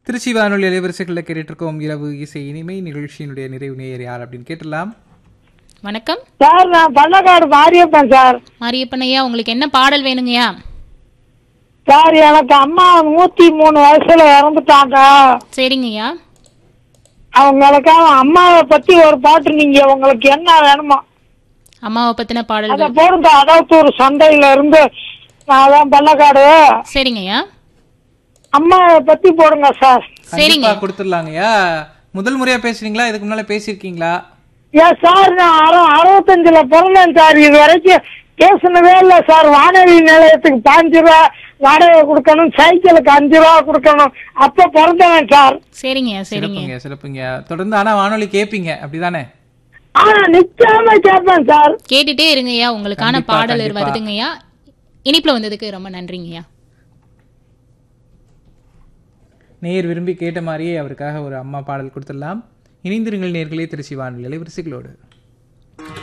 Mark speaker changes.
Speaker 1: திருச்சி வானொலி அலைவரிசைகளில் கேட்டுருக்கோம் இரவு இசை இனிமை நிகழ்ச்சியினுடைய நிறைவு நேயர் யார் அப்படின்னு கேட்டலாம்
Speaker 2: வணக்கம்
Speaker 3: சார் நான் பள்ளக்காடு மாரியப்பன் சார்
Speaker 2: மாரியப்பன் ஐயா உங்களுக்கு என்ன பாடல் வேணுங்கய்யா
Speaker 3: சார் எனக்கு அம்மா நூத்தி மூணு வயசுல இறந்துட்டாங்க
Speaker 2: சரிங்கய்யா
Speaker 3: அவங்களுக்காக அம்மாவை பத்தி ஒரு பாட்டு நீங்க உங்களுக்கு என்ன வேணுமோ
Speaker 2: அம்மாவை பத்தின
Speaker 3: அத
Speaker 2: பாடல்கள்
Speaker 3: போடுங்க அடவுத்தூர் சண்டையில இருந்து நான் தான் பள்ளக்காடு
Speaker 2: சரிங்கய்யா
Speaker 3: அம்மாவை பத்தி போடுங்க சார்
Speaker 2: சரிங்க
Speaker 1: கண்டிப்பா கொடுத்துடலாங்கய்யா முதல் முறையா பேசுறீங்களா இதுக்கு முன்னால பேசியிருக்கீங்களா
Speaker 3: ஏன் சார் நான் அறு அறுபத்தஞ்சுல பிறந்தேன் சார் இது வரைக்கும் பேசினதே இல்ல சார் வானொலி நிலையத்துக்கு பாஞ்சு ரூபா வாடகை கொடுக்கணும் சைக்கிளுக்கு அஞ்சு ரூபா கொடுக்கணும் அப்ப பிறந்தவன் சார்
Speaker 2: சரிங்கய்யா சரிங்க
Speaker 1: சிறப்புங்க சிறப்புங்க தொடர்ந்து ஆனா வானொலி கேட்பீங்க அப்படிதானே
Speaker 3: ஆனா நிச்சயமா கேட்பேன் சார்
Speaker 2: கேட்டுட்டே இருங்கய்யா உங்களுக்கான
Speaker 1: கண்டிப்பா,
Speaker 2: பாடல்
Speaker 1: கண்டிப்பா.
Speaker 2: வருதுங்கய்யா இனிப்புல வந்ததுக்கு ரொம்ப நன்றிங்கய்யா
Speaker 1: நேயர் விரும்பி கேட்ட மாதிரியே அவருக்காக ஒரு அம்மா பாடல் கொடுத்துடலாம் இணைந்திருங்கள் நேர்களே திருச்சி வானொலி அலைவரிசைகளோடு